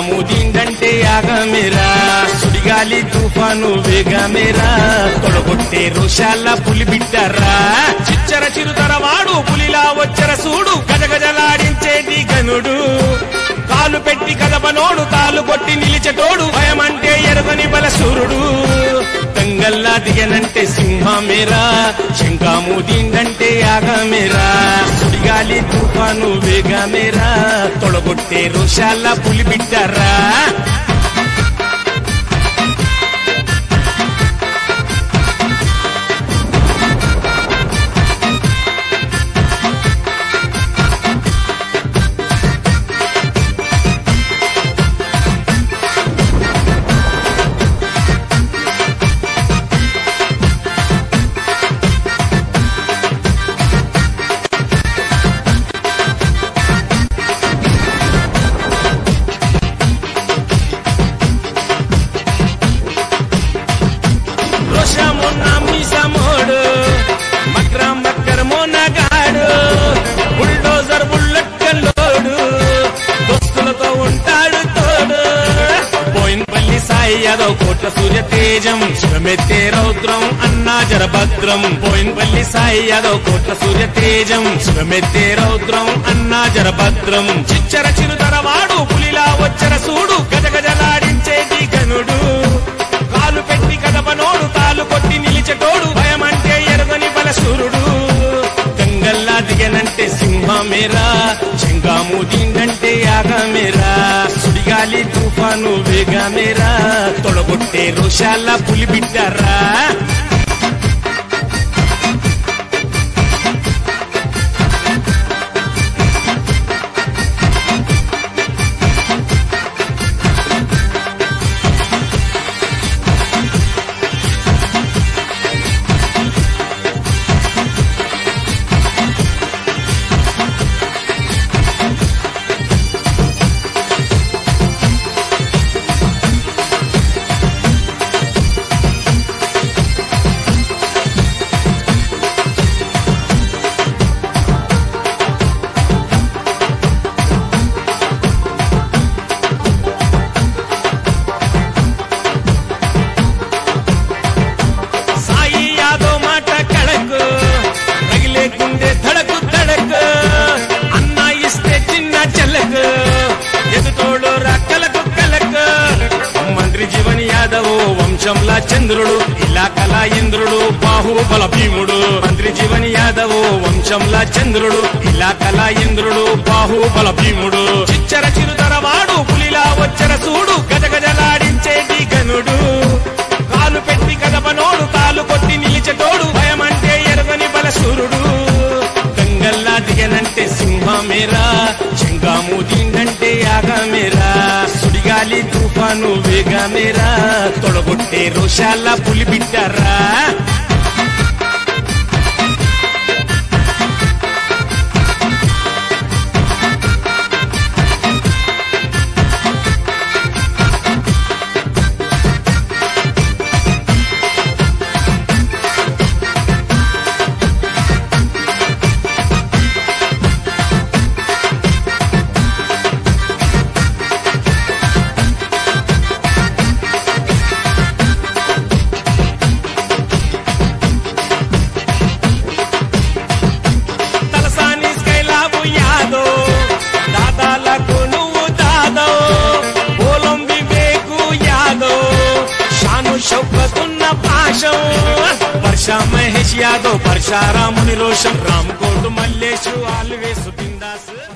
శంకాముదీండంటే ఆగమేరా సుడిగాలి తుఫాను వేగమేరా తొడగొట్టే రోషాల పులి బిడ్డరా చిచ్చర చిరుతర వాడు పులిలా వచ్చర సూడు గజగజలాడించేటి గనుడు కాలు పెట్టి కదపనోడు తాలు కొట్టి నిలిచటోడు భయమంటే ఎరుగని బలసూరుడు తంగల్లా దిగనంటే సింహమేరా శంకాముదీండంటే ఆగమేరా సుడిగాలి తుఫాను వేగమేరా తొడగొట్టే రోషాల పులి బిడ్డరా రోషమున్న మీసమోడు మక్ర మక్కర్ మోనగాడు బుల్డోజర్ బుల్లెక్కల్లోడు దోస్తులతో ఉంటాడు తోడు పోయినపల్లి సాయి యాదవ్ కోట్ల సూర్య తేజం శివమెత్తే రౌద్రం అన్నా జరభద్రం పోయినపల్లి సాయి యాదవ్ కోట్ల సూర్య తేజం శివమెత్తే రౌద్రం అన్నా జరభద్రం చిచ్చర చిరుతర వాడు పులిలా వచ్చర సూడు గజగజలాడించేటి గనుడు కాలు పెట్టి కదపనోడు తాలు కొట్టి నిలిచటోడు భయమంటే ఎరుగని బలసూరుడు గంగల్లా దిగనంటే సింహమేరా శంగాముదీండంటే యాగమేరా సుడిగాలి తుఫాను వేగమేరా తొడగొట్టే రోషాల పులి బిడ్డరా సాయి యాదవ్ మాట కడకు రగిలే గుండె ధడకు ధడకు అన్న ఇస్తే చిన్న చెల్లకు ఎదుటోడు రక్కలకు కలకు మంత్రి జీవన్ యాదవ్ వంశంలా చంద్రుడు ఇలా కళా ఇంద్రుడు బాహుబల భీముడు మంత్రి జీవన్ యాదవ్ వంశంలా చంద్రుడు ఇలా కళా ఇంద్రుడు బాహుబల భీముడు చిచ్చర చిరుతర వాడు పులిలా వచ్చర సూడు గజగజలాడించేటి గనుడు కాలు పెట్టి కదపనోడు తాలు కొట్టి నిలిచటోడు భయమంటే ఎరుగని బలసూరుడు గంగల్లా దిగనంటే సింహమేరా శంగాముదీండంటే యాగమేరా సుడిగాలి తుఫాను వేగమేరా తొడగొట్టే రోషాల పులి బిడ్డరా తలసాని స్కైలాబు యాదో దాదాలకు నువ్వు దాదో ఓలం వివేకు యాదో షాను షౌకతున్న పాశం వర్ష మహేష్ యాదవ్ పరశారాముని రోషం రామ్ కోటు మల్లేషు ఆల్వేసు బిందాస్